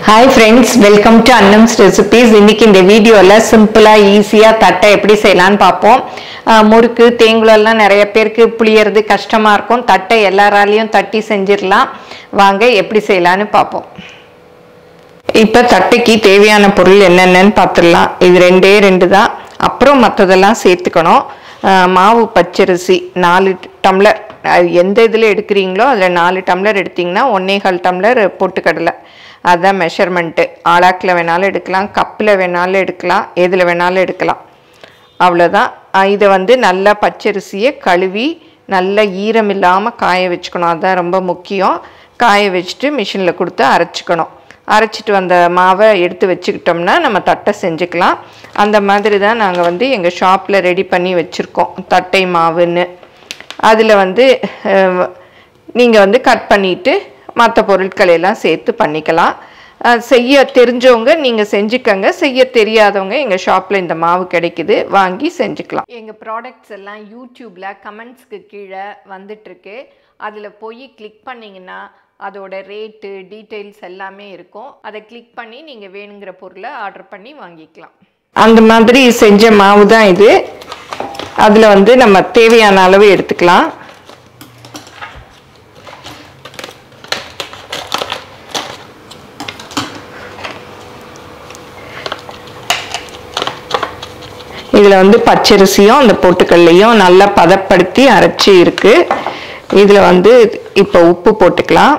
hi friends welcome to Annam's recipes இன்னைக்கு இந்த வீடியோவில் சிம்பிளாக ஈஸியாக தட்டை எப்படி செய்யலான்னு பார்ப்போம் ஆஹ் முறுக்கு தேங்குலெல்லாம் நிறைய பேருக்கு புளியறது கஷ்டமாக இருக்கும் தட்டை எல்லாராலையும் தட்டி செஞ்சிடலாம் வாங்க எப்படி செய்யலான்னு பார்ப்போம் இப்போ தட்டைக்கு தேவையான பொருள் என்னென்னன்னு பார்த்துடலாம் இது ரெண்டே ரெண்டு தான் அப்புறம் மற்றதெல்லாம் சேர்த்துக்கணும் ஆஹ் மாவு பச்சரிசி நாலு டம்ளர் அது எந்த இதில் எடுக்கிறீங்களோ அதில் நாலு டம்ளர் எடுத்திங்கன்னா ஒன்னே கால் டம்ளர் பொட்டுக்கடலை அதுதான் மெஷர்மெண்ட்டு ஆளாக்கில் வேணாலும் எடுக்கலாம் கப்பில் வேணாலும் எடுக்கலாம் எதில் வேணாலும் எடுக்கலாம் அவ்வளோதான் அஹ் இதை வந்து நல்லா பச்சரிசியை கழுவி நல்லா ஈரம் இல்லாமல் காய வச்சுக்கணும் அதுதான் ரொம்ப முக்கியம் காய வச்சுட்டு மிஷினில் கொடுத்து அரைச்சிக்கணும் அரைச்சிட்டு வந்த மாவை எடுத்து வச்சுக்கிட்டோம்னா நம்ம தட்டை செஞ்சுக்கலாம் அந்த மாதிரி தான் நாங்கள் வந்து எங்கள் ஷாப்பில் ரெடி பண்ணி வச்சுருக்கோம் தட்டை மாவுன்னு அதில் வந்து நீங்கள் வந்து கட் பண்ணிவிட்டு மற்ற பொருட்களை எல்லாம் சேர்த்து பண்ணிக்கலாம் அஹ் செய்ய தெரிஞ்சவங்க நீங்கள் செஞ்சுக்கங்க செய்ய தெரியாதவங்க எங்கள் ஷாப்பில் இந்த மாவு கிடைக்குது வாங்கி செஞ்சுக்கலாம் எங்கள் ப்ராடக்ட்ஸ் எல்லாம் யூடியூப்பில் கமெண்ட்ஸ்க்கு கீழே வந்துட்டுருக்கு அதில் போய் கிளிக் பண்ணிங்கன்னா அதோட ரேட்டு டீட்டெயில்ஸ் எல்லாமே இருக்கும் அதை கிளிக் பண்ணி நீங்கள் வேணுங்கிற பொருளை ஆர்டர் பண்ணி வாங்கிக்கலாம் அந்த மாதிரி செஞ்ச மாவு தான் இது அதில் வந்து நம்ம தேவையான அளவு எடுத்துக்கலாம் இதில் வந்து பச்சரிசியும் அந்த பொட்டுக்கல்லையும் நல்லா பதப்படுத்தி அரைச்சி இருக்குது இதில் வந்து இப்போ உப்பு போட்டுக்கலாம்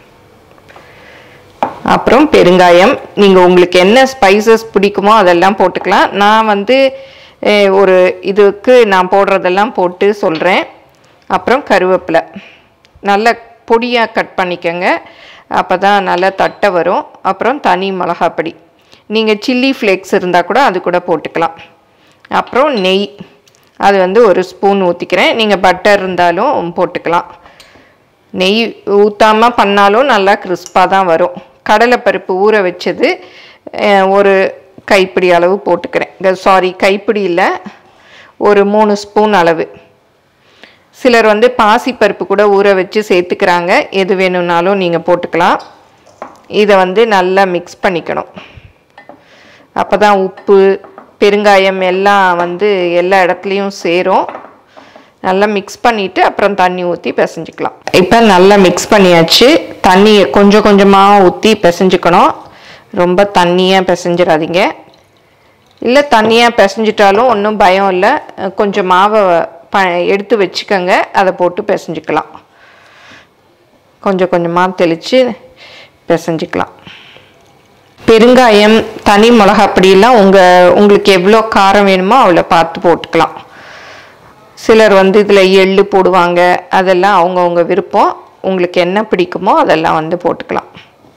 அப்புறம் பெருங்காயம் நீங்கள் உங்களுக்கு என்ன ஸ்பைசஸ் பிடிக்குமோ அதெல்லாம் போட்டுக்கலாம் நான் வந்து அஹ், ஒரு இதுக்கு நான் போடுறதெல்லாம் போட்டு சொல்கிறேன் அப்புறம் கருவேப்பிலை நல்ல பொடியாக கட் பண்ணிக்கோங்க அப்போ தான் நல்லா தட்டை வரும் அப்புறம் தனி மிளகாப்பொடி நீங்கள் சில்லி ஃப்ளேக்ஸ் இருந்தால் கூட அது கூட போட்டுக்கலாம் அப்புறம் நெய் அது வந்து ஒரு ஸ்பூன் ஊற்றிக்கிறேன் நீங்கள் பட்டர் இருந்தாலும் போட்டுக்கலாம் நெய் ஊற்றாமல் பண்ணாலும் நல்லா கிறிஸ்பாக தான் வரும் கடலைப்பருப்பு ஊற வச்சது அஹ், ஒரு கைப்பிடி அளவு போட்டுக்கிறேன் சாரி கைப்பிடி இல்லை ஒரு மூணு ஸ்பூன் அளவு சிலர் வந்து பாசிப்பருப்பு கூட ஊற வச்சு சேர்த்துக்கிறாங்க எது வேணும்னாலும் நீங்கள் போட்டுக்கலாம் இதை வந்து நல்லா மிக்ஸ் பண்ணிக்கணும் அப்போ தான் உப்பு பெருங்காயம் எல்லாம் வந்து எல்லா இடத்துலையும் சேரும் நல்லா மிக்ஸ் பண்ணிவிட்டு அப்புறம் தண்ணி ஊற்றி பிசைஞ்சிக்கலாம் இப்போ நல்லா மிக்ஸ் பண்ணியாச்சு தண்ணியை கொஞ்சம் கொஞ்சமாக ஊற்றி பிசைஞ்சுக்கணும் ரொம்ப தண்ணியாக பிசைஞ்சிடாதீங்க இல்லை தண்ணியாக பிசைஞ்சிட்டாலும் ஒன்றும் பயம் இல்லை கொஞ்சம் மாவை ப எடுத்து வச்சுக்கோங்க அதை போட்டு பிசைஞ்சிக்கலாம் கொஞ்சம் கொஞ்சமாக தெளித்து பிசைஞ்சிக்கலாம் பெருங்காயம் தனி மிளகாப்பொடியெல்லாம் உங்கள் உங்களுக்கு எவ்வளோ காரம் வேணுமோ அவ்வளோ பார்த்து போட்டுக்கலாம் சிலர் வந்து இதில் எள்ளு போடுவாங்க அதெல்லாம் அவங்கவுங்க விருப்பம் உங்களுக்கு என்ன பிடிக்குமோ அதெல்லாம் வந்து போட்டுக்கலாம்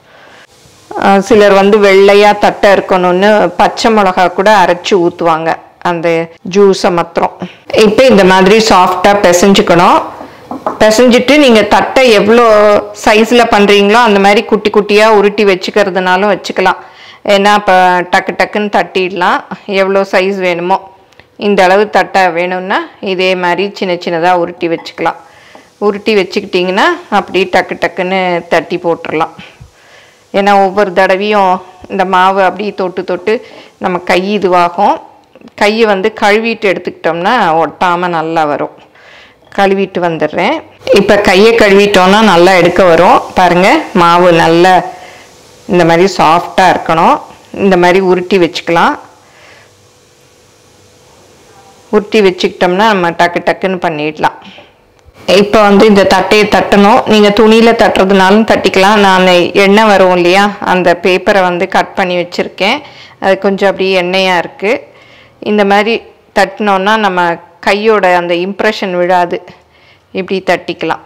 அஹ் சிலர் வந்து வெள்ளையாக தட்டை இருக்கணும்னு பச்சை மிளகா கூட அரைச்சி ஊற்றுவாங்க அந்த ஜூஸை மாத்திரம் இப்போ இந்த மாதிரி சாஃப்டாக பிசைஞ்சுக்கணும் பிசைஞ்சிட்டு நீங்கள் தட்டை எவ்வளோ சைஸில் பண்ணுறீங்களோ அந்த மாதிரி குட்டி குட்டியாக உருட்டி வச்சுக்கிறதுனாலும் வச்சுக்கலாம் ஏன்னா இப்போ டக்கு டக்குன்னு தட்டிடலாம் எவ்வளோ சைஸ் வேணுமோ இந்த அளவு தட்டை வேணும்னா இதே மாதிரி சின்ன சின்னதாக உருட்டி வச்சுக்கலாம் உருட்டி வச்சுக்கிட்டிங்கன்னா அப்படி டக்கு டக்குன்னு தட்டி போட்டுடலாம் ஏன்னா ஒவ்வொரு தடவையும் இந்த மாவு அப்படியே தொட்டு தொட்டு நம்ம கை இதுவாகும் கையை வந்து கழுவிட்டு எடுத்துக்கிட்டோம்னா ஒட்டாமல் நல்லா வரும் கழுவிட்டு வந்துடுறேன் இப்போ கையை கழுவிட்டோம்னா நல்லா எடுக்க வரும் பாருங்கள் மாவு நல்லா இந்த மாதிரி சாஃப்டாக இருக்கணும் இந்த மாதிரி உருட்டி வச்சுக்கலாம் உருட்டி வச்சுக்கிட்டோம்னா நம்ம டக்கு டக்குன்னு பண்ணிடலாம் இப்போ வந்து இந்த தட்டையை தட்டணும் நீங்கள் துணியில் தட்டுறதுனாலும் தட்டிக்கலாம் நான் எண்ணெய் வரும் இல்லையா அந்த பேப்பரை வந்து கட் பண்ணி வச்சுருக்கேன் அது கொஞ்சம் அப்படியே எண்ணெயாக இருக்குது இந்த மாதிரி தட்டினோன்னா நம்ம கையோட அந்த இம்ப்ரெஷன் விழாது இப்படி தட்டிக்கலாம்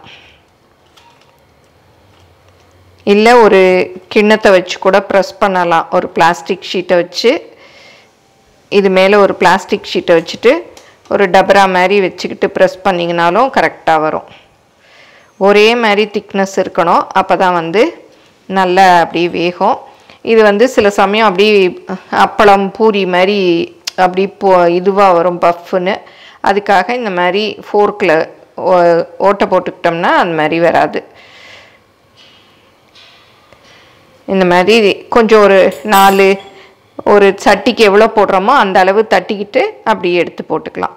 இல்லை ஒரு கிண்ணத்தை வச்சு கூட ப்ரெஸ் பண்ணலாம் ஒரு பிளாஸ்டிக் ஷீட்டை வச்சு இது மேலே ஒரு பிளாஸ்டிக் ஷீட்டை வச்சுட்டு ஒரு டபரா மாதிரி வச்சுக்கிட்டு ப்ரெஸ் பண்ணிங்கனாலும் கரெக்டாக வரும் ஒரே மாதிரி திக்னஸ் இருக்கணும் அப்போ தான் வந்து நல்லா அப்படியே வேகும் இது வந்து சில சமயம் அப்படி அப்பளம் பூரி மாதிரி அப்படி போ இதுவாக வரும் பஃப்னு அதுக்காக இந்த மாதிரி ஃபோர்க்கில் ஓட்டை போட்டுக்கிட்டோம்னா அந்த மாதிரி வராது இந்த மாதிரி கொஞ்சம் ஒரு நாலு ஒரு சட்டிக்கு எவ்வளோ போடுறோமோ அந்த அளவு தட்டிக்கிட்டு அப்படியே எடுத்து போட்டுக்கலாம்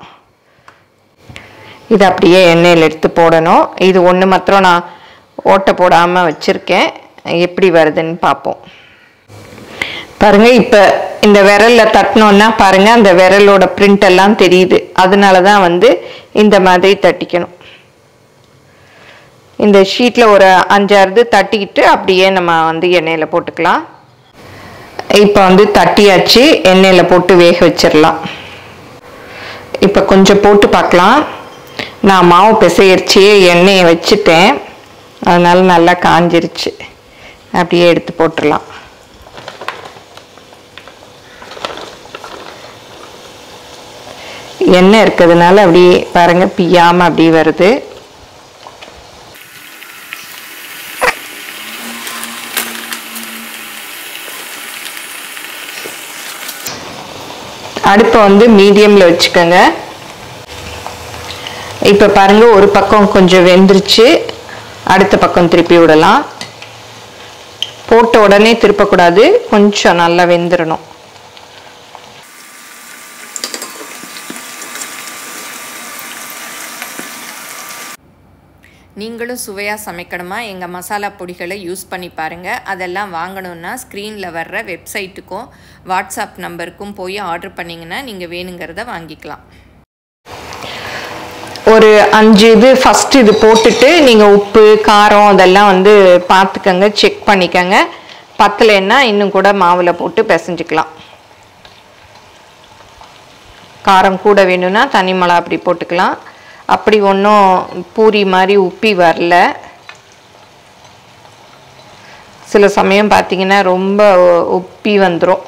இது அப்படியே எண்ணெயில் எடுத்து போடணும் இது ஒன்று மாத்திரம் நான் ஓட்டை போடாமல் வச்சுருக்கேன் எப்படி வருதுன்னு பார்ப்போம் பாருங்க இப்போ இந்த விரலில் தட்டினோன்னா பாருங்க அந்த விரலோட பிரிண்ட் எல்லாம் தெரியுது அதனால தான் வந்து இந்த மாதிரி தட்டிக்கணும் இந்த ஷீட்டில் ஒரு அஞ்சாறு தட்டிக்கிட்டு அப்படியே நம்ம வந்து எண்ணெயில் போட்டுக்கலாம் இப்போ வந்து தட்டியாச்சு எண்ணெயில் போட்டு வேக வச்சிடலாம் இப்போ கொஞ்சம் போட்டு பார்க்கலாம் நான் மாவு பிசையரிச்சு எண்ணெயை வச்சுட்டேன் அதனால நல்லா காஞ்சிருச்சு அப்படியே எடுத்து போட்டுடலாம் எண்ணெய் இருக்கிறதுனால அப்படியே பாருங்க பிய்யாமல் அப்படியே வருது அடுப்பை வந்து மீடியமில் வச்சுக்கோங்க இப்போ பாருங்க ஒரு பக்கம் கொஞ்சம் வெந்துருச்சு அடுத்த பக்கம் திருப்பி விடலாம் போட்ட உடனே திருப்பக்கூடாது கொஞ்சம் நல்லா வெந்துடணும் நீங்களும் சுவையாக சமைக்கணுமா எங்கள் மசாலா பொடிகளை யூஸ் பண்ணி பாருங்கள் அதெல்லாம் வாங்கணுன்னா ஸ்க்ரீனில் வர்ற வெப்சைட்டுக்கும் வாட்ஸ்அப் நம்பருக்கும் போய் ஆர்டர் பண்ணிங்கன்னா நீங்கள் வேணுங்கிறத வாங்கிக்கலாம் ஒரு அஞ்சு இது ஃபஸ்ட் இது போட்டுட்டு நீங்கள் உப்பு காரம் அதெல்லாம் வந்து பார்த்துக்கங்க செக் பண்ணிக்கங்க பத்தலைன்னா இன்னும் கூட மாவில் போட்டு பிசைஞ்சுக்கலாம் காரம் கூட வேணும்னா தனி மிளகா அப்படி போட்டுக்கலாம் அப்படி ஒன்றும் பூரி மாதிரி உப்பி வரல சில சமயம் பார்த்தீங்கன்னா ரொம்ப உப்பி வந்துடும்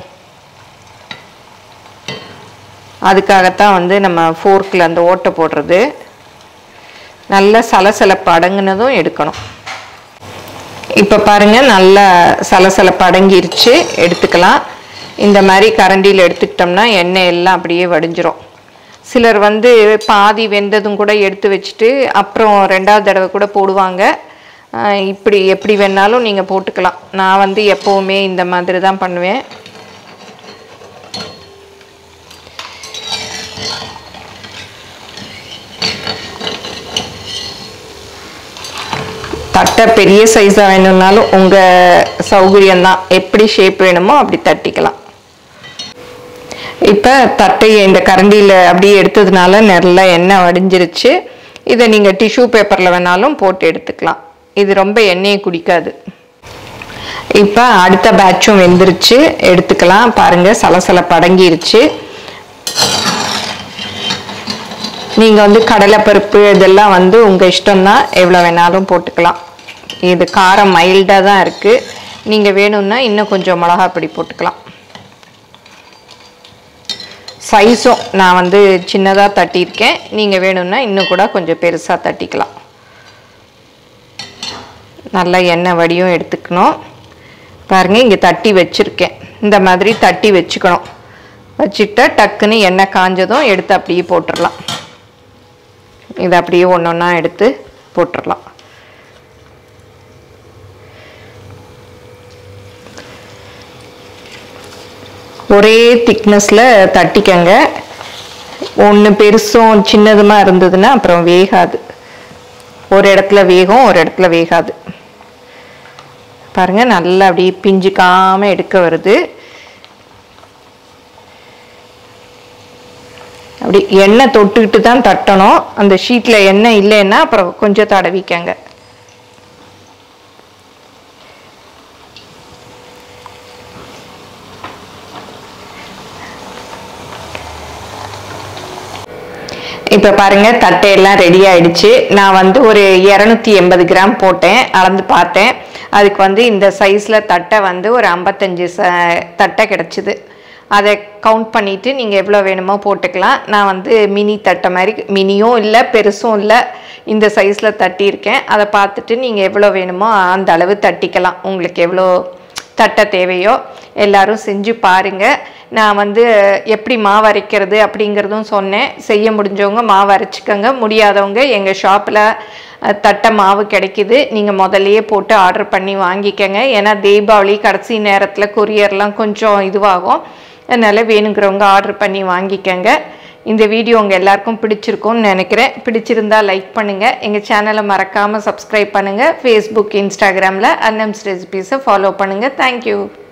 அதுக்காகத்தான் வந்து நம்ம ஃபோர்க்கில் அந்த ஓட்டை போடுறது நல்ல சலசலப்பு அடங்குனதும் எடுக்கணும் இப்போ பாருங்க நல்லா சலசலப்பு அடங்கிருச்சு எடுத்துக்கலாம் இந்த மாதிரி கரண்டியில் எடுத்துக்கிட்டோம்னா எண்ணெய் எல்லாம் அப்படியே வடிஞ்சிரும் சிலர் வந்து பாதி வெந்ததும் கூட எடுத்து வச்சுட்டு அப்புறம் ரெண்டாவது தடவை கூட போடுவாங்க ஆஹ் இப்படி எப்படி வேணாலும் நீங்கள் போட்டுக்கலாம் நான் வந்து எப்போவுமே இந்த மாதிரி தான் பண்ணுவேன் தட்டை பெரிய சைஸாக வேணும்னாலும் உங்கள் சௌகரியம்தான் எப்படி ஷேப் வேணுமோ அப்படி தட்டிக்கலாம் இப்போ தட்டையை இந்த கரண்டியில் அப்படியே எடுத்ததுனால நல்லா எண்ணெய் வடிஞ்சிருச்சு இதை நீங்கள் டிஷ்யூ பேப்பரில் வேணாலும் போட்டு எடுத்துக்கலாம் இது ரொம்ப எண்ணெயை குடிக்காது இப்போ அடுத்த பேட்சும் வெந்துருச்சு எடுத்துக்கலாம் பாருங்கள் சலசலப்பு அடங்கிருச்சு நீங்கள் வந்து கடலைப்பருப்பு இதெல்லாம் வந்து உங்கள் இஷ்டம்தான் எவ்வளோ வேணாலும் போட்டுக்கலாம் இது காரம் மைல்டாக தான் இருக்குது நீங்கள் வேணும்னா இன்னும் கொஞ்சம் மிளகா பொடி போட்டுக்கலாம் சைஸும் நான் வந்து சின்னதாக தட்டியிருக்கேன் நீங்கள் வேணும்னா இன்னும் கூட கொஞ்சம் பெருசாக தட்டிக்கலாம் நல்லா எண்ணெய் வடியும் எடுத்துக்கணும் பாருங்கள் இங்கே தட்டி வச்சுருக்கேன் இந்த மாதிரி தட்டி வச்சுக்கணும் வச்சுக்கிட்டா டக்குன்னு எண்ணெய் காஞ்சதும் எடுத்து அப்படியே போட்டுடலாம் இதை அப்படியே ஒன்று ஒன்றா எடுத்து போட்டுடலாம் ஒரே திக்னஸில் தட்டிக்கங்க ஒன்று பெருசும் சின்னதுமா இருந்ததுன்னா அப்புறம் வேகாது ஒரு இடத்துல வேகும் ஒரு இடத்துல வேகாது பாருங்க நல்லா அப்படியே பிஞ்சுக்காம எடுக்க வருது அப்படி எண்ணெய் தொட்டுக்கிட்டு தான் தட்டணும் அந்த ஷீட்டில் எண்ணெய் இல்லைன்னா அப்புறம் கொஞ்சம் தடவிக்கங்க இப்போ பாருங்க தட்டையெல்லாம் ரெடி ஆயிடுச்சு நான் வந்து ஒரு இரநூத்தி எண்பது கிராம் போட்டேன் அளந்து பார்த்தேன் அதுக்கு வந்து இந்த சைஸில் தட்டை வந்து ஒரு ஐம்பத்தஞ்சு ச தட்டை கிடச்சிது அதை கவுண்ட் பண்ணிவிட்டு நீங்கள் எவ்வளோ வேணுமோ போட்டுக்கலாம் நான் வந்து மினி தட்டை மாதிரி மினியும் இல்லை பெருசும் இல்லை இந்த சைஸில் தட்டியிருக்கேன் அதை பார்த்துட்டு நீங்கள் எவ்வளோ வேணுமோ அந்த அளவு தட்டிக்கலாம் உங்களுக்கு எவ்வளோ தட்டை தேவையோ எல்லாரும் செஞ்சு பாருங்கள் நான் வந்து எப்படி மாவு அரைக்கிறது அப்படிங்கிறதும் சொன்னேன் செய்ய முடிஞ்சவங்க மாவு அரைச்சிக்கோங்க முடியாதவங்க எங்கள் ஷாப்பில் தட்டை மாவு கிடைக்குது நீங்கள் முதல்லையே போட்டு ஆர்டர் பண்ணி வாங்கிக்கோங்க ஏன்னா தீபாவளி கடைசி நேரத்தில் கொரியர்லாம் கொஞ்சம் இதுவாகும் அதனால் வேணுங்கிறவங்க ஆர்டர் பண்ணி வாங்கிக்கோங்க இந்த வீடியோ உங்கள் எல்லாருக்கும் பிடிச்சிருக்கும்னு நினைக்கிறேன் பிடிச்சிருந்தா லைக் பண்ணுங்கள் எங்கள் சேனலை மறக்காமல் சப்ஸ்கிரைப் பண்ணுங்கள் ஃபேஸ்புக் இன்ஸ்டாகிராமில் அன்னம்ஸ் ரெசிபீஸை ஃபாலோ பண்ணுங்கள் தேங்க்யூ